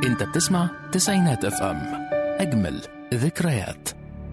انت بتسمع تسعينات اف ام اجمل ذكريات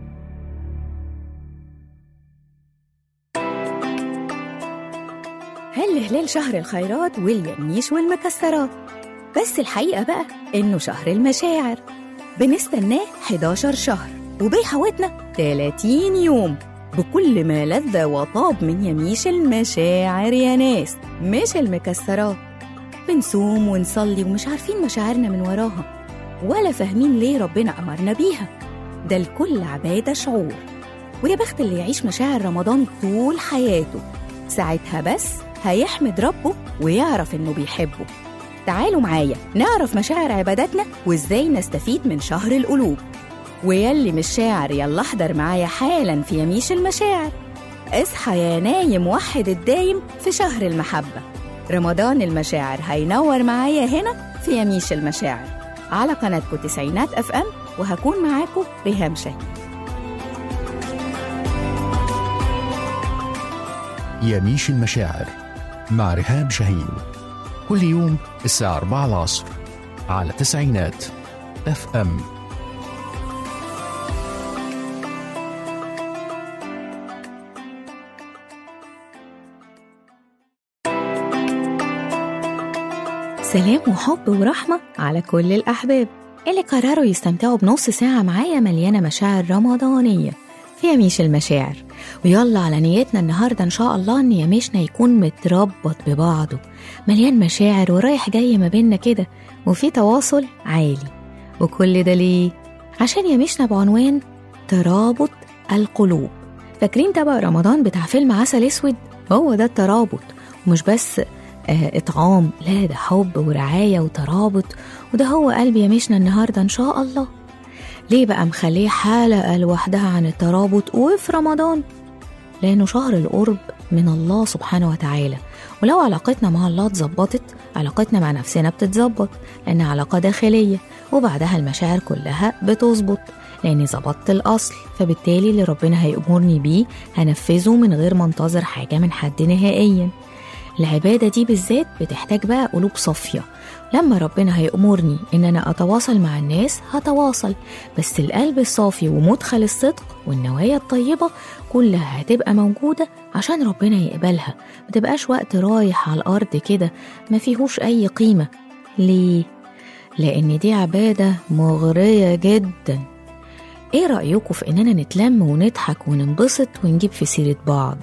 هل هلال شهر الخيرات واليمنيش والمكسرات بس الحقيقة بقى إنه شهر المشاعر بنستناه 11 شهر وبيحوطنا 30 يوم بكل ما لذ وطاب من يميش المشاعر يا ناس مش المكسرات بنصوم ونصلي ومش عارفين مشاعرنا من وراها ولا فاهمين ليه ربنا أمرنا بيها ده الكل عبادة شعور ويا بخت اللي يعيش مشاعر رمضان طول حياته ساعتها بس هيحمد ربه ويعرف إنه بيحبه تعالوا معايا نعرف مشاعر عباداتنا وإزاي نستفيد من شهر القلوب ويلي مش شاعر يلا احضر معايا حالا في يميش المشاعر اصحى يا نايم وحد الدايم في شهر المحبة رمضان المشاعر هينور معايا هنا في يميش المشاعر على قناتكم تسعينات اف ام وهكون معاكم ريهام شاهين يميش المشاعر مع رهام شاهين كل يوم الساعة 4 العصر على تسعينات اف ام سلام وحب ورحمة على كل الأحباب اللي قرروا يستمتعوا بنص ساعة معايا مليانة مشاعر رمضانية في يميش المشاعر ويلا على نيتنا النهاردة إن شاء الله إن يميشنا يكون متربط ببعضه مليان مشاعر ورايح جاي ما بيننا كده وفي تواصل عالي وكل ده ليه؟ عشان يميشنا بعنوان ترابط القلوب فاكرين تبع رمضان بتاع فيلم عسل اسود هو ده الترابط ومش بس آه، إطعام لا ده حب ورعاية وترابط وده هو قلب يميشنا النهاردة إن شاء الله ليه بقى مخليه حلقة لوحدها عن الترابط وفي رمضان لأنه شهر القرب من الله سبحانه وتعالى ولو علاقتنا مع الله اتظبطت علاقتنا مع نفسنا بتتظبط لأن علاقة داخلية وبعدها المشاعر كلها بتظبط لأني ظبطت الأصل فبالتالي اللي ربنا هيأمرني بيه هنفذه من غير ما انتظر حاجة من حد نهائيا العبادة دي بالذات بتحتاج بقى قلوب صافية لما ربنا هيأمرني إن أنا أتواصل مع الناس هتواصل بس القلب الصافي ومدخل الصدق والنوايا الطيبة كلها هتبقى موجودة عشان ربنا يقبلها متبقاش وقت رايح على الأرض كده ما فيهوش أي قيمة ليه؟ لأن دي عبادة مغرية جدا إيه رأيكم في إننا نتلم ونضحك وننبسط ونجيب في سيرة بعض؟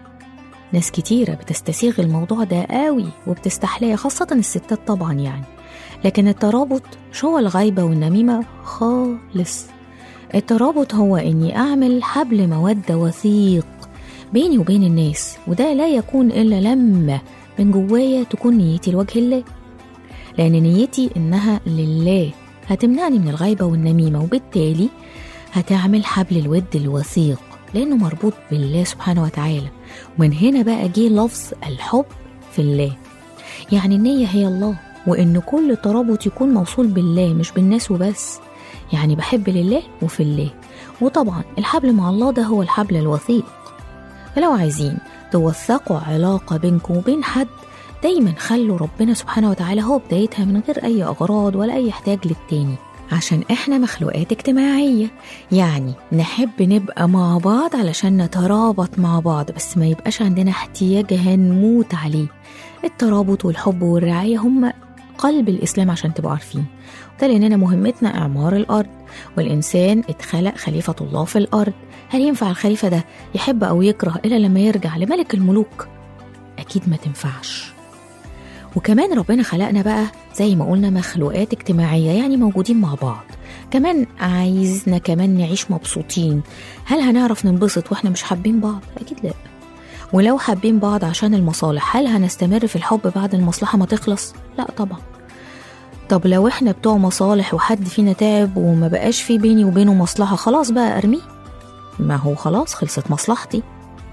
ناس كتيرة بتستسيغ الموضوع ده قوي وبتستحلاه خاصة الستات طبعا يعني لكن الترابط مش هو الغيبة والنميمة خالص الترابط هو إني أعمل حبل مودة وثيق بيني وبين الناس وده لا يكون إلا لما من جوايا تكون نيتي لوجه الله لأن نيتي إنها لله هتمنعني من الغيبة والنميمة وبالتالي هتعمل حبل الود الوثيق لأنه مربوط بالله سبحانه وتعالى ومن هنا بقى جه لفظ الحب في الله يعني النية هي الله وإن كل ترابط يكون موصول بالله مش بالناس وبس يعني بحب لله وفي الله وطبعا الحبل مع الله ده هو الحبل الوثيق فلو عايزين توثقوا علاقة بينكم وبين حد دايما خلوا ربنا سبحانه وتعالى هو بدايتها من غير أي أغراض ولا أي احتياج للتاني عشان احنا مخلوقات اجتماعية يعني نحب نبقى مع بعض علشان نترابط مع بعض بس ما يبقاش عندنا احتياج هنموت عليه الترابط والحب والرعاية هم قلب الإسلام عشان تبقوا عارفين وده لأننا مهمتنا إعمار الأرض والإنسان اتخلق خليفة الله في الأرض هل ينفع الخليفة ده يحب أو يكره إلا لما يرجع لملك الملوك؟ أكيد ما تنفعش وكمان ربنا خلقنا بقى زي ما قلنا مخلوقات اجتماعية يعني موجودين مع بعض كمان عايزنا كمان نعيش مبسوطين هل هنعرف ننبسط واحنا مش حابين بعض؟ أكيد لا ولو حابين بعض عشان المصالح هل هنستمر في الحب بعد المصلحة ما تخلص؟ لا طبعا طب لو احنا بتوع مصالح وحد فينا تعب وما بقاش في بيني وبينه مصلحة خلاص بقى ارميه ما هو خلاص خلصت مصلحتي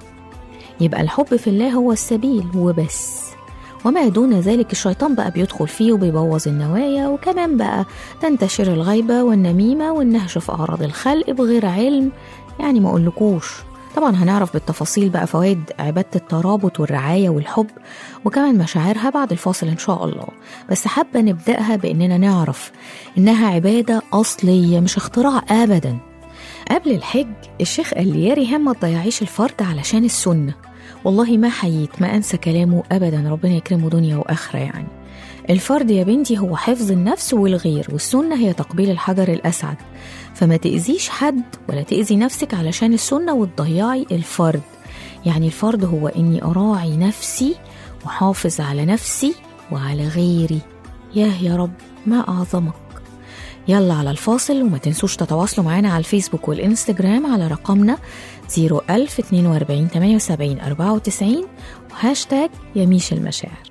يبقى الحب في الله هو السبيل وبس وما دون ذلك الشيطان بقى بيدخل فيه وبيبوظ النوايا وكمان بقى تنتشر الغيبة والنميمة والنهش في أعراض الخلق بغير علم يعني ما أقولكوش طبعا هنعرف بالتفاصيل بقى فوائد عبادة الترابط والرعاية والحب وكمان مشاعرها بعد الفاصل إن شاء الله بس حابة نبدأها بإننا نعرف إنها عبادة أصلية مش اختراع أبدا قبل الحج الشيخ قال لي يا ريهام ما تضيعيش الفرد علشان السنة والله ما حييت ما أنسى كلامه أبدا ربنا يكرمه دنيا وآخرة يعني الفرد يا بنتي هو حفظ النفس والغير والسنة هي تقبيل الحجر الأسعد فما تأذيش حد ولا تأذي نفسك علشان السنة وتضيعي الفرد يعني الفرد هو إني أراعي نفسي وحافظ على نفسي وعلى غيري ياه يا رب ما أعظمك يلا على الفاصل وما تنسوش تتواصلوا معنا على الفيسبوك والإنستجرام على رقمنا 01042 78 94 وهاشتاج يميش المشاعر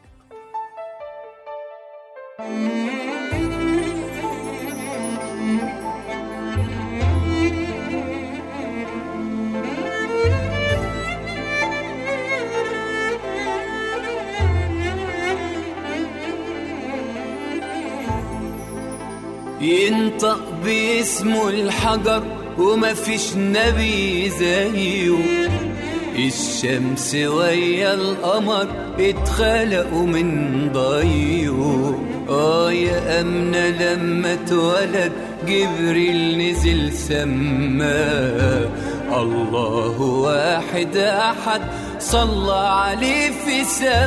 ينطق باسمه الحجر وما فيش نبي زيه الشمس ويا القمر اتخلقوا من ضيه اه يا أمنة لما اتولد جبريل نزل سما الله واحد أحد صلى عليه في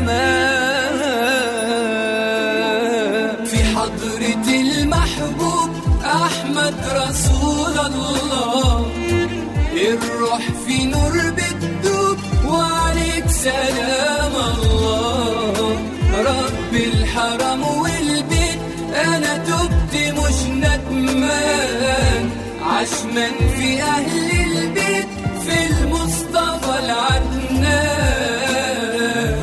سماء في حضرة المحبوب أحمد رسول الله الروح في نور بتدوب وعليك سلام الله رب الحرم والبيت أنا تبت مش ندمان عشمان في أهل البيت في المصطفى العدنان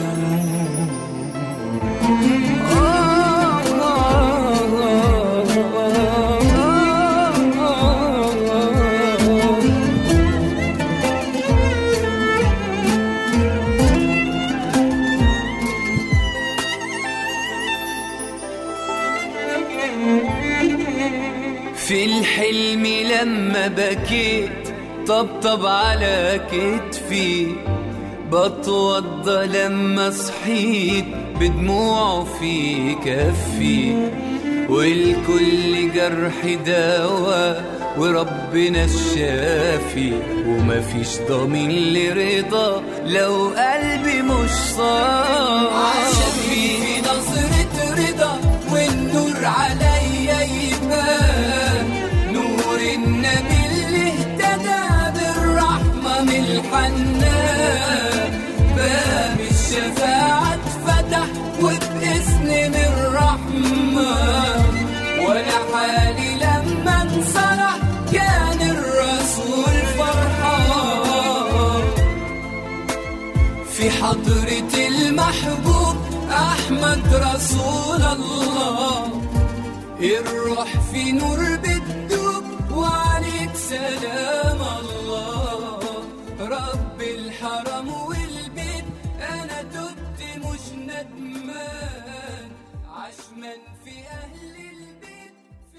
في الحلم لما بكيت طبطب على كتفي بتوضى لما صحيت بدموعه في كفي والكل جرح دواء وربنا الشافي ومفيش ضمين لرضا لو قلبي مش صافي عشان في نظرة رضا والنور عليا يبان نور النبي اللي اهتدى بالرحمة من الحنان باب الشفاعة اتفتح وباسم من الرحمن وانا حالي لما انصرح كان الرسول فرحان في حضرة المحبوب أحمد رسول الله الروح في نور بتدوب وعليك سلام الله رب الحرم والبيت أنا تبت مش ندمان عشمان في أهل البيت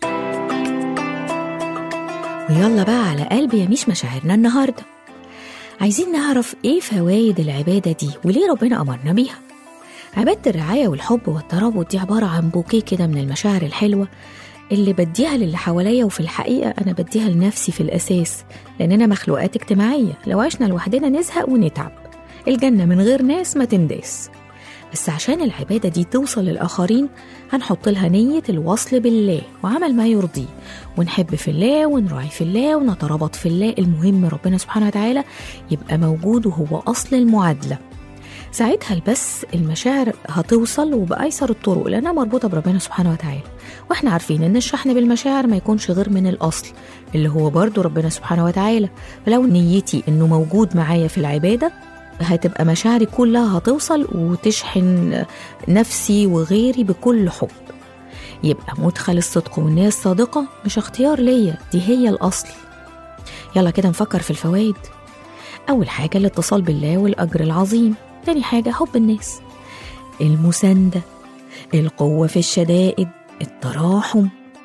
ويلا بقى على قلب يميش مشاعرنا النهاردة عايزين نعرف ايه فوائد العبادة دي وليه ربنا أمرنا بيها عبادة الرعاية والحب والترابط دي عبارة عن بوكيه كده من المشاعر الحلوة اللي بديها للي حواليا وفي الحقيقة أنا بديها لنفسي في الأساس لأننا مخلوقات اجتماعية لو عشنا لوحدنا نزهق ونتعب الجنة من غير ناس ما تنداس بس عشان العبادة دي توصل للآخرين هنحط لها نية الوصل بالله وعمل ما يرضيه ونحب في الله ونراعي في الله ونترابط في الله المهم ربنا سبحانه وتعالى يبقى موجود وهو أصل المعادلة ساعتها بس المشاعر هتوصل وبأيسر الطرق لأنها مربوطة بربنا سبحانه وتعالى واحنا عارفين ان الشحن بالمشاعر ما يكونش غير من الأصل اللي هو برضو ربنا سبحانه وتعالى فلو نيتي انه موجود معايا في العبادة هتبقى مشاعري كلها هتوصل وتشحن نفسي وغيري بكل حب يبقى مدخل الصدق والنية الصادقة مش اختيار ليا دي هي الأصل يلا كده نفكر في الفوائد أول حاجة الاتصال بالله والأجر العظيم تاني حاجة حب الناس المساندة القوة في الشدائد التراحم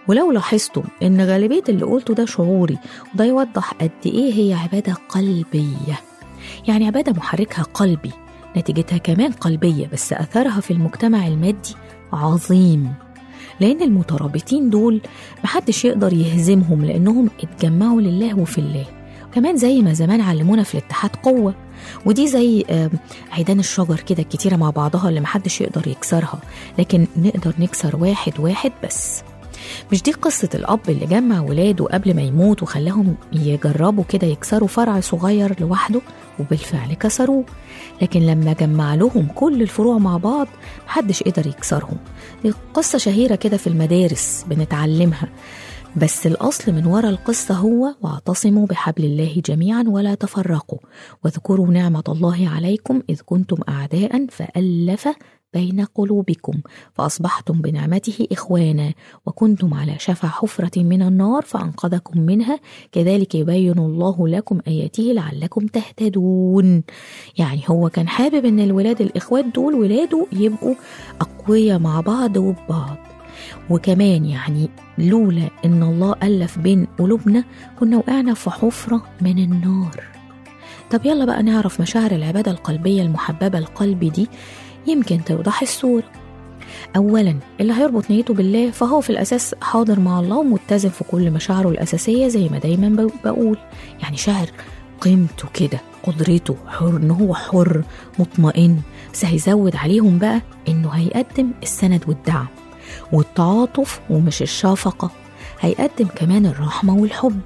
ولو لاحظتم ان غالبيه اللي قلته ده شعوري وده يوضح قد ايه هي عباده قلبيه يعني عباده محركها قلبي نتيجتها كمان قلبيه بس اثرها في المجتمع المادي عظيم لان المترابطين دول محدش يقدر يهزمهم لانهم اتجمعوا لله وفي الله كمان زي ما زمان علمونا في الاتحاد قوه ودي زي آم، عيدان الشجر كده الكتيرة مع بعضها اللي محدش يقدر يكسرها لكن نقدر نكسر واحد واحد بس مش دي قصة الأب اللي جمع ولاده قبل ما يموت وخلاهم يجربوا كده يكسروا فرع صغير لوحده وبالفعل كسروه لكن لما جمع لهم كل الفروع مع بعض محدش قدر يكسرهم دي قصة شهيرة كده في المدارس بنتعلمها بس الأصل من وراء القصة هو واعتصموا بحبل الله جميعا ولا تفرقوا واذكروا نعمة الله عليكم إذ كنتم أعداء فألف بين قلوبكم فأصبحتم بنعمته إخوانا وكنتم على شفا حفرة من النار فأنقذكم منها كذلك يبين الله لكم آياته لعلكم تهتدون يعني هو كان حابب إن الولاد الإخوات دول ولاده يبقوا أقوياء مع بعض وببعض وكمان يعني لولا ان الله الف بين قلوبنا كنا وقعنا في حفره من النار طب يلا بقى نعرف مشاعر العباده القلبيه المحببه القلب دي يمكن توضح الصوره اولا اللي هيربط نيته بالله فهو في الاساس حاضر مع الله ومتزن في كل مشاعره الاساسيه زي ما دايما ب- بقول يعني شاعر قيمته كده قدرته حر ان هو حر مطمئن بس هيزود عليهم بقى انه هيقدم السند والدعم والتعاطف ومش الشفقة هيقدم كمان الرحمة والحب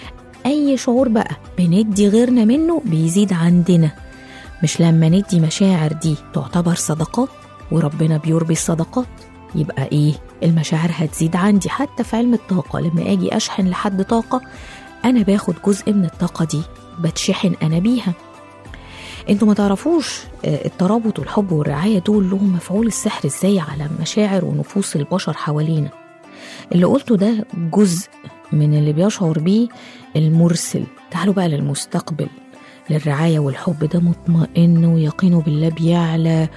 أي شعور بقى بندي غيرنا منه بيزيد عندنا مش لما ندي مشاعر دي تعتبر صدقات وربنا بيربي الصدقات يبقى ايه المشاعر هتزيد عندي حتى في علم الطاقة لما اجي اشحن لحد طاقة انا باخد جزء من الطاقة دي بتشحن انا بيها انتوا ما تعرفوش آه، الترابط والحب والرعاية دول لهم مفعول السحر ازاي على مشاعر ونفوس البشر حوالينا اللي قلته ده جزء من اللي بيشعر بيه المرسل تعالوا بقى للمستقبل للرعاية والحب ده مطمئن ويقينه بالله بيعلى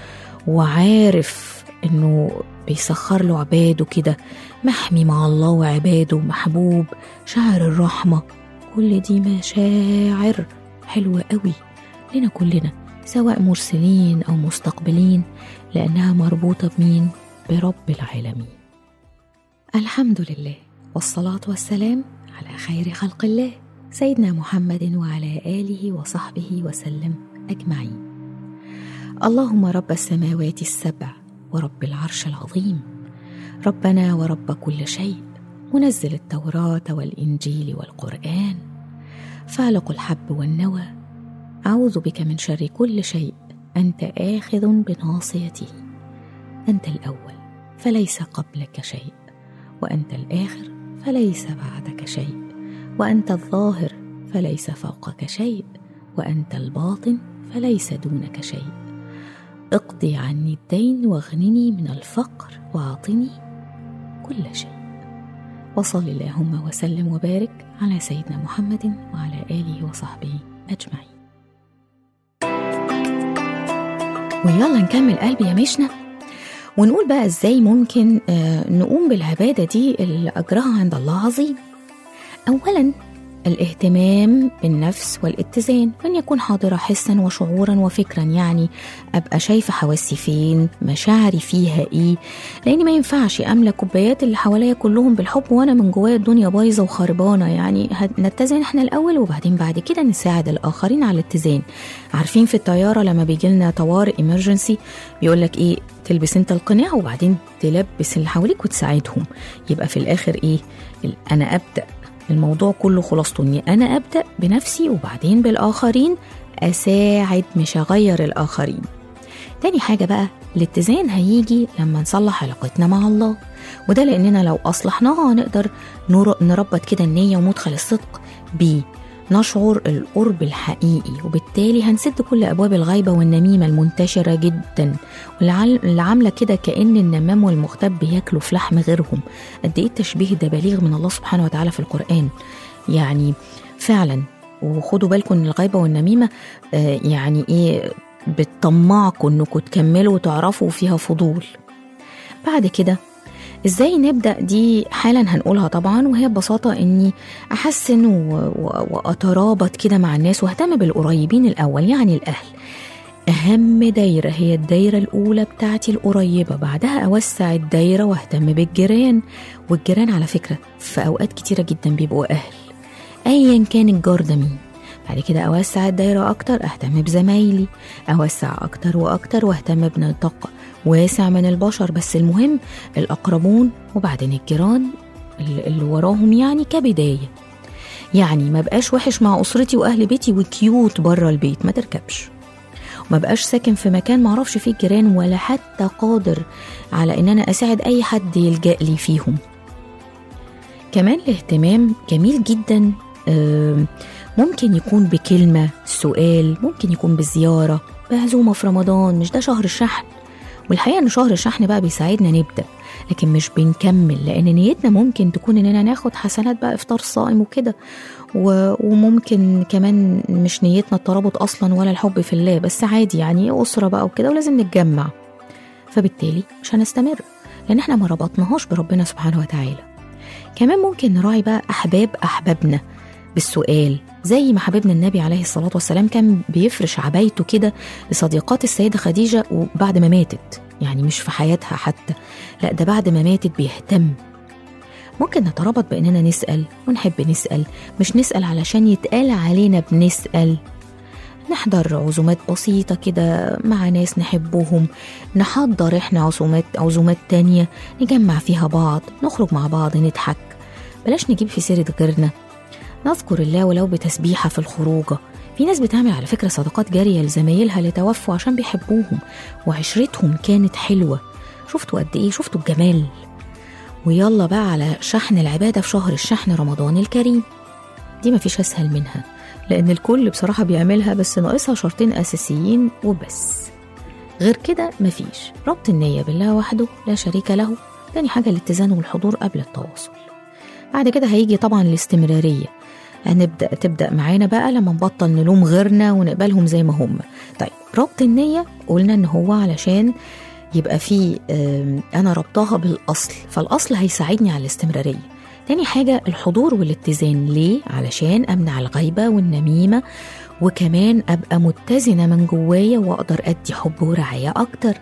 وعارف انه بيسخر له عباده كده محمي مع الله وعباده محبوب شعر الرحمة كل دي مشاعر حلوة قوي لنا كلنا سواء مرسلين أو مستقبلين لأنها مربوطة بمين؟ برب العالمين الحمد لله والصلاة والسلام على خير خلق الله سيدنا محمد وعلى آله وصحبه وسلم أجمعين اللهم رب السماوات السبع ورب العرش العظيم ربنا ورب كل شيء منزل التوراة والإنجيل والقرآن فالق الحب والنوى أعوذ بك من شر كل شيء أنت آخذ بناصيته أنت الأول فليس قبلك شيء وأنت الآخر فليس بعدك شيء وأنت الظاهر فليس فوقك شيء وأنت الباطن فليس دونك شيء اقضي عني الدين واغنني من الفقر واعطني كل شيء وصل اللهم وسلم وبارك على سيدنا محمد وعلى آله وصحبه أجمعين ويلا نكمل قلبي يا مشنا ونقول بقى ازاي ممكن آه، نقوم بالعبادة دي اللي أجرها عند الله عظيم أولا الاهتمام بالنفس والاتزان وان يكون حاضرة حسا وشعورا وفكرا يعني ابقى شايفة حواسي فين مشاعري فيها ايه لان ما ينفعش املى كوبايات اللي حواليا كلهم بالحب وانا من جوايا الدنيا بايظة وخربانة يعني هت- نتزن احنا الاول وبعدين بعد كده نساعد الاخرين على الاتزان عارفين في الطيارة لما بيجي لنا طوارئ ايمرجنسي بيقول لك ايه تلبس انت القناع وبعدين تلبس اللي حواليك وتساعدهم يبقى في الاخر ايه ال- انا ابدا الموضوع كله خلاصته اني انا ابدا بنفسي وبعدين بالاخرين اساعد مش اغير الاخرين تاني حاجه بقى الاتزان هيجي لما نصلح علاقتنا مع الله وده لاننا لو اصلحناها هنقدر نر- نربط كده النيه ومدخل الصدق بيه نشعر القرب الحقيقي وبالتالي هنسد كل ابواب الغيبه والنميمه المنتشره جدا واللي عال- اللي عامله كده كان النمام والمغتاب بياكلوا في لحم غيرهم قد ايه التشبيه ده بليغ من الله سبحانه وتعالى في القران يعني فعلا وخدوا بالكم ان الغيبه والنميمه آه، يعني ايه بتطمعكم انكم تكملوا وتعرفوا فيها فضول بعد كده ازاي نبدا دي حالا هنقولها طبعا وهي ببساطه اني احسن و... و... واترابط كده مع الناس واهتم بالقريبين الاول يعني الاهل اهم دايره هي الدايره الاولى بتاعتي القريبه بعدها اوسع الدايره واهتم بالجيران والجيران على فكره في اوقات كتيره جدا بيبقوا اهل ايا كان الجار ده مين بعد كده اوسع الدايره اكتر اهتم بزمايلي اوسع اكتر واكتر واهتم بنطاق واسع من البشر بس المهم الاقربون وبعدين الجيران اللي اللي وراهم يعني كبدايه يعني ما بقاش وحش مع اسرتي واهل بيتي وكيوت بره البيت ما تركبش ما بقاش ساكن في مكان معرفش فيه الجيران ولا حتى قادر على ان انا اساعد اي حد يلجا لي فيهم كمان الاهتمام جميل جدا آم، ممكن يكون بكلمة سؤال ممكن يكون بزيارة بعزومة في رمضان مش ده شهر الشحن والحقيقة ان شهر الشحن بقى بيساعدنا نبدأ لكن مش بنكمل لان نيتنا ممكن تكون اننا ناخد حسنات بقى افطار صائم وكده و- وممكن كمان مش نيتنا الترابط اصلا ولا الحب في الله بس عادي يعني اسره بقى وكده ولازم نتجمع فبالتالي مش هنستمر لان احنا ما ربطناهاش بربنا سبحانه وتعالى كمان ممكن نراعي بقى احباب احبابنا بالسؤال زي ما حبيبنا النبي عليه الصلاة والسلام كان بيفرش عبايته كده لصديقات السيدة خديجة وبعد ما ماتت يعني مش في حياتها حتى لا ده بعد ما ماتت بيهتم ممكن نتربط بأننا نسأل ونحب نسأل مش نسأل علشان يتقال علينا بنسأل نحضر عزومات بسيطة كده مع ناس نحبهم نحضر احنا عزومات عزومات تانية نجمع فيها بعض نخرج مع بعض نضحك بلاش نجيب في سيرة غيرنا نذكر الله ولو بتسبيحة في الخروجة في ناس بتعمل على فكرة صدقات جارية لزمايلها اللي توفوا عشان بيحبوهم وعشرتهم كانت حلوة شفتوا قد ايه شفتوا الجمال ويلا بقى على شحن العبادة في شهر الشحن رمضان الكريم دي مفيش أسهل منها لأن الكل بصراحة بيعملها بس ناقصها شرطين أساسيين وبس غير كده مفيش ربط النية بالله وحده لا شريك له تاني حاجة الاتزان والحضور قبل التواصل بعد كده هيجي طبعا الاستمرارية هنبدأ تبدأ معانا بقى لما نبطل نلوم غيرنا ونقبلهم زي ما هم طيب ربط النية قلنا ان هو علشان يبقى فيه آم، انا ربطها بالاصل فالاصل هيساعدني على الاستمرارية تاني حاجة الحضور والاتزان ليه؟ علشان أمنع الغيبة والنميمة وكمان أبقى متزنة من جوايا وأقدر أدي حب ورعاية أكتر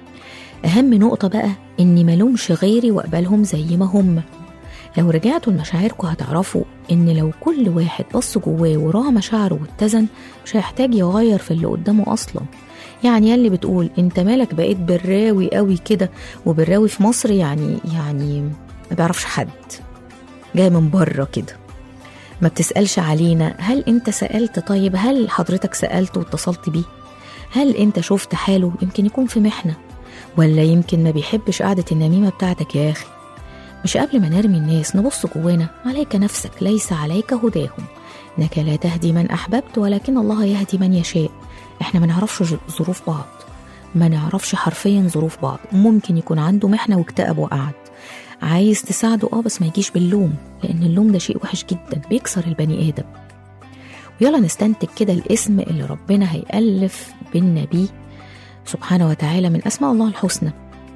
أهم نقطة بقى إني ملومش غيري وأقبلهم زي ما هم لو رجعتوا لمشاعركم هتعرفوا إن لو كل واحد بص جواه وراها مشاعره واتزن مش هيحتاج يغير في اللي قدامه أصلا يعني يلي بتقول انت مالك بقيت براوي قوي كده وبراوي في مصر يعني يعني ما بيعرفش حد جاي من بره كده ما بتسألش علينا هل انت سألت طيب هل حضرتك سألت واتصلت بيه هل انت شفت حاله يمكن يكون في محنة ولا يمكن ما بيحبش قعدة النميمة بتاعتك يا أخي مش قبل ما نرمي الناس نبص جوانا عليك نفسك ليس عليك هداهم انك لا تهدي من احببت ولكن الله يهدي من يشاء احنا ما نعرفش ج- ظروف بعض ما نعرفش حرفيا ظروف بعض ممكن يكون عنده محنه واكتئب وقعد عايز تساعده اه بس ما يجيش باللوم لان اللوم ده شيء وحش جدا بيكسر البني ادم ويلا نستنتج كده الاسم اللي ربنا هيألف بينا بيه سبحانه وتعالى من اسماء الله الحسنى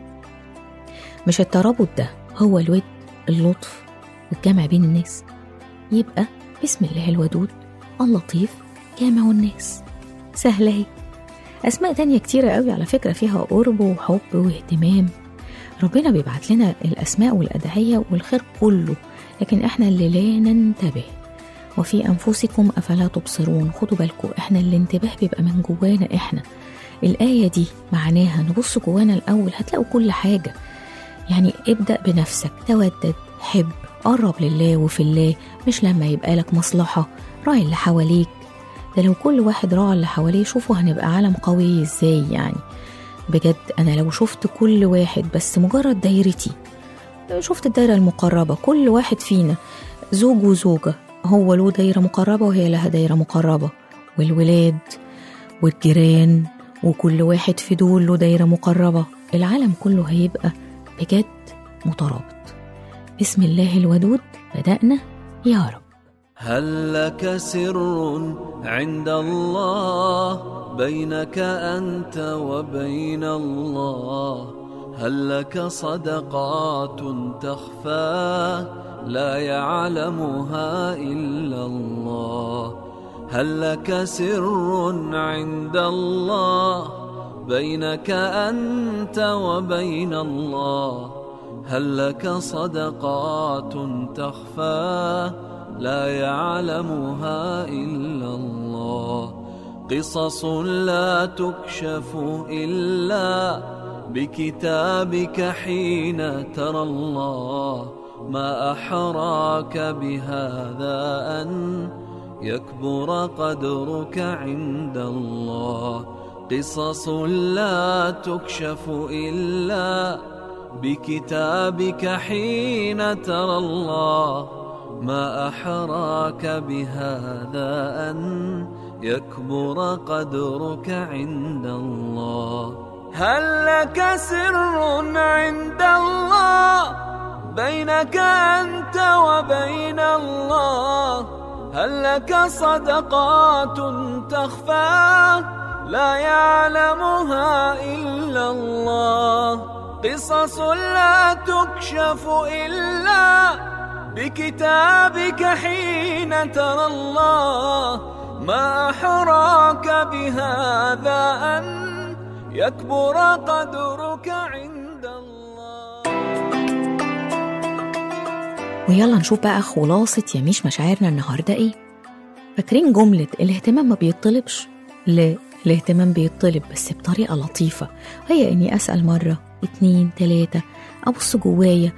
مش الترابط ده هو الود اللطف والجمع بين الناس يبقى بسم الله الودود اللطيف جامع الناس سهلة اهي أسماء تانية كتيرة قوي على فكرة فيها قرب وحب واهتمام ربنا بيبعت لنا الأسماء والأدعية والخير كله لكن إحنا اللي لا ننتبه وفي أنفسكم أفلا تبصرون خدوا بالكم إحنا الانتباه بيبقى من جوانا إحنا الآية دي معناها نبص جوانا الأول هتلاقوا كل حاجة يعني ابدأ بنفسك تودد حب قرب لله وفي الله مش لما يبقى لك مصلحة راعي اللي حواليك ده لو كل واحد راعى اللي حواليه شوفوا هنبقى عالم قوي ازاي يعني بجد انا لو شفت كل واحد بس مجرد دايرتي شفت الدايرة المقربة كل واحد فينا زوج وزوجة هو له دايرة مقربة وهي لها دايرة مقربة والولاد والجيران وكل واحد في دول له دايرة مقربة العالم كله هيبقى بجد مترابط بسم الله الودود بدأنا يا رب هل لك سر عند الله بينك أنت وبين الله هل لك صدقات تخفى لا يعلمها إلا الله هل لك سر عند الله بينك أنت وبين الله هل لك صدقات تخفى لا يعلمها إلا الله قصص لا تكشف إلا بكتابك حين ترى الله ما أحراك بهذا أن يكبر قدرك عند الله قصص لا تكشف إلا بكتابك حين ترى الله ما أحراك بهذا أن يكبر قدرك عند الله هل لك سر عند الله بينك أنت وبين الله هل لك صدقات تخفى لا يعلمها إلا الله قصص لا تكشف إلا بكتابك حين ترى الله ما أحراك بهذا أن يكبر قدرك عند الله ويلا نشوف بقى خلاصة يميش مشاعرنا النهاردة ايه فاكرين جملة الاهتمام ما بيطلبش لا الاهتمام بيطلب بس بطريقة لطيفة هي اني اسأل مرة اتنين تلاتة ابص جوايا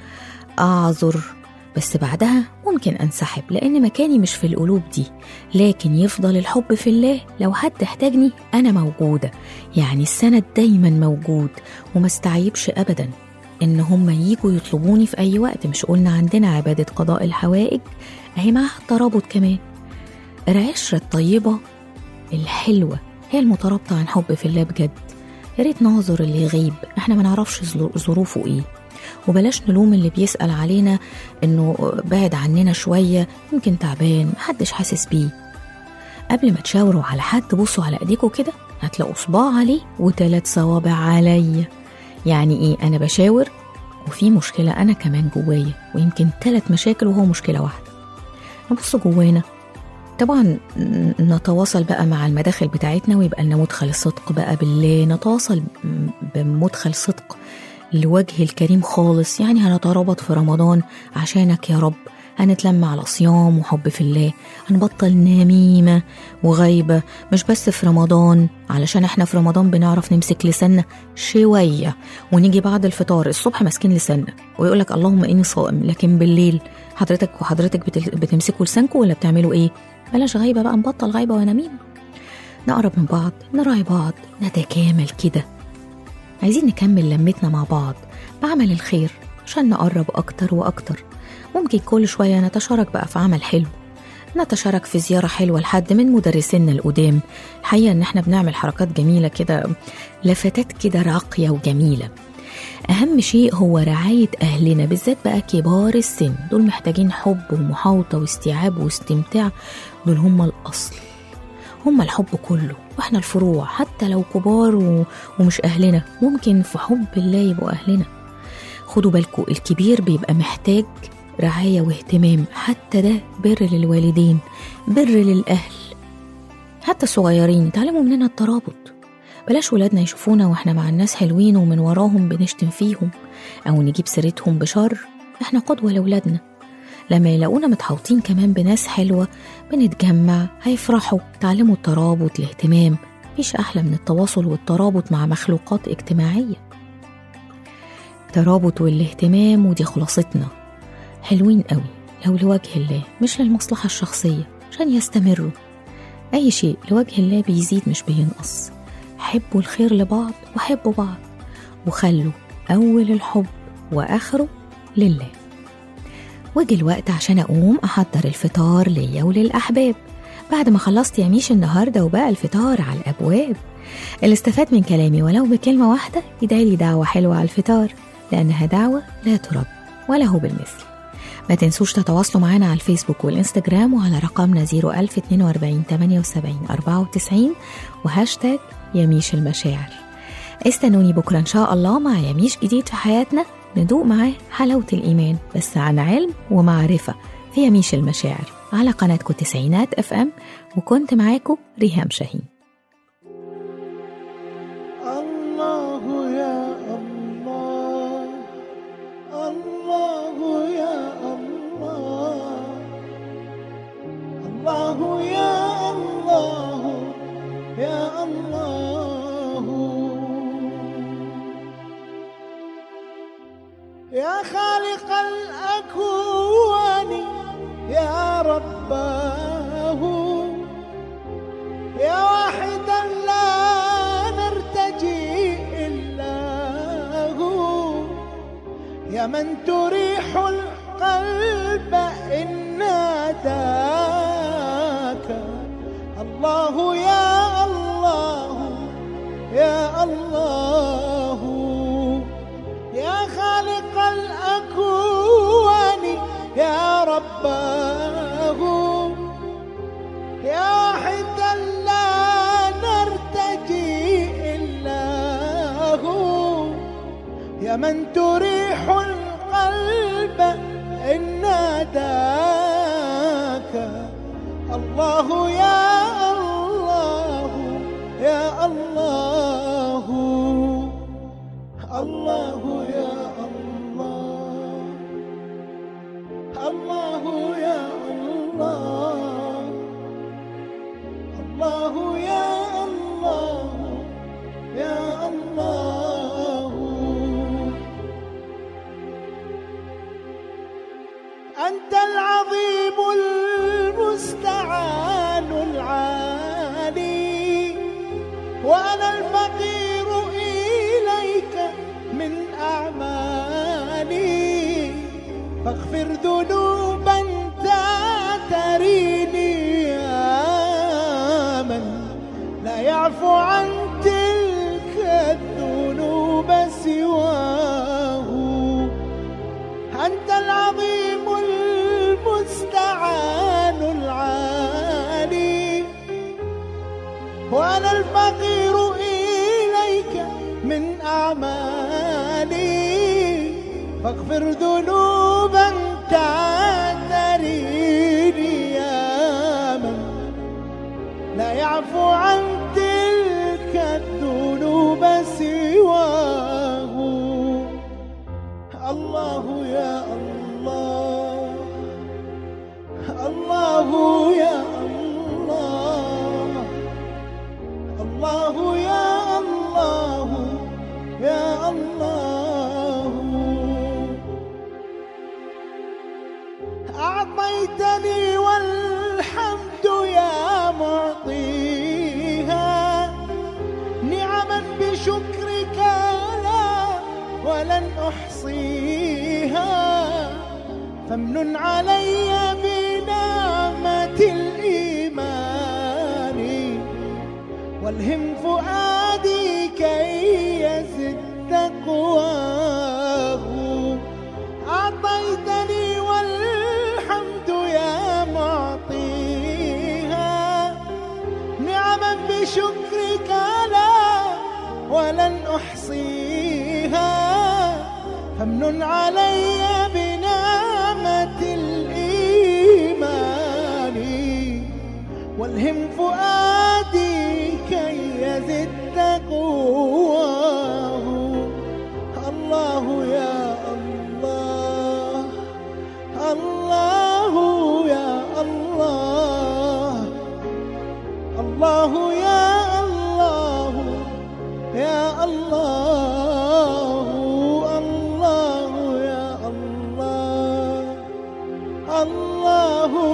اعذر بس بعدها ممكن انسحب لان مكاني مش في القلوب دي لكن يفضل الحب في الله لو حد احتاجني انا موجودة يعني السند دايما موجود وما استعيبش ابدا ان هم يجوا يطلبوني في اي وقت مش قلنا عندنا عبادة قضاء الحوائج اهي معاها الترابط كمان العشرة الطيبة الحلوة هي المترابطة عن حب في الله بجد يا ريت نعذر اللي يغيب احنا ما نعرفش ظرو- ظروفه ايه وبلاش نلوم اللي بيسأل علينا انه بعد عننا شوية يمكن تعبان محدش حاسس بيه قبل ما تشاوروا على حد بصوا على ايديكوا كده هتلاقوا صباع عليه وتلات صوابع عليا يعني ايه انا بشاور وفي مشكلة انا كمان جوايا ويمكن تلات مشاكل وهو مشكلة واحدة نبص جوانا طبعا ن- نتواصل بقى مع المداخل بتاعتنا ويبقى لنا مدخل صدق بقى بالله نتواصل ب- بمدخل صدق لوجه الكريم خالص يعني هنترابط في رمضان عشانك يا رب هنتلم على صيام وحب في الله هنبطل نميمة وغيبة مش بس في رمضان علشان احنا في رمضان بنعرف نمسك لساننا شوية ونيجي بعد الفطار الصبح ماسكين لساننا ويقولك اللهم اني صائم لكن بالليل حضرتك وحضرتك بتل- بتمسكوا لسانكم ولا بتعملوا ايه بلاش غيبة بقى نبطل غيبة ونميمة نقرب من بعض نراعي بعض نتكامل كده عايزين نكمل لمتنا مع بعض بعمل الخير عشان نقرب أكتر وأكتر ممكن كل شوية نتشارك بقى في عمل حلو نتشارك في زيارة حلوة لحد من مدرسينا القدام الحقيقة إن إحنا بنعمل حركات جميلة كده لفتات كده راقية وجميلة أهم شيء هو رعاية أهلنا بالذات بقى كبار السن دول محتاجين حب ومحاوطة واستيعاب واستمتاع دول هم الأصل هم الحب كله واحنا الفروع حتى لو كبار و... ومش أهلنا ممكن في حب الله يبقوا أهلنا خدوا بالكم الكبير بيبقى محتاج رعاية واهتمام حتى ده بر للوالدين بر للأهل حتى الصغيرين يتعلموا مننا الترابط بلاش ولادنا يشوفونا واحنا مع الناس حلوين ومن وراهم بنشتم فيهم أو نجيب سيرتهم بشر احنا قدوة لولادنا لما يلاقونا متحوطين كمان بناس حلوة بنتجمع هيفرحوا تعلموا الترابط الاهتمام مفيش أحلى من التواصل والترابط مع مخلوقات اجتماعية الترابط والاهتمام ودي خلاصتنا حلوين قوي لو لوجه الله مش للمصلحة الشخصية عشان يستمروا أي شيء لوجه الله بيزيد مش بينقص حبوا الخير لبعض وحبوا بعض وخلوا أول الحب وآخره لله وجه الوقت عشان أقوم أحضر الفطار ليا وللأحباب بعد ما خلصت يا ميش النهاردة وبقى الفطار على الأبواب اللي استفاد من كلامي ولو بكلمة واحدة يدعي لي دعوة حلوة على الفطار لأنها دعوة لا ترد ولا هو بالمثل ما تنسوش تتواصلوا معنا على الفيسبوك والإنستجرام وعلى رقمنا 01042 78 94 وهاشتاج يميش المشاعر استنوني بكرة إن شاء الله مع يميش جديد في حياتنا ندوق معاه حلاوة الإيمان بس عن علم ومعرفة في يميش المشاعر على قناتكم تسعينات اف ام وكنت معاكم ريهام شاهين الله يا الله الله يا الله الله يا الله يا الله يا خالق الأكوان يا رباه يا واحدا لا نرتجي إلا هو يا من تريح القلب إن ناداك الله يا الله يا الله يا خالق الأكوان يا رباه يا واحدا لا نرتجي إلا هو يا من تريح القلب إن ناداك الله يا الله يا الله الله يا الله الله يا الله الله يا الله يا الله أنت العظيم المستعان العالي وأنا الفقير إليك من أعمالي فاغفر ذنوبا تعتريني يا من لا يعفو عن تلك الذنوب سواه أنت العظيم المستعان العالي وأنا الفقير إليك من أعمالي فاغفر ذنوبا تعتريني يا من لا يعفو عن تلك الذنوب سواه الله يا الله الله يا الله الله يا الله يا الله أعطيتني والحمد يا معطيها نعما بشكرك لا ولن أحصيها فامنن علي بنعمة الإيمان والهم فؤادي كي يزد تقواه أعطيتني والحمد يا معطيها نعما بشكرك لا ولن أحصيها فامنن علي بنعمة الإيمان والهم فؤادي كي يزد تقواه الله يا الله الله يا الله الله يا الله يا الله الله يا الله الله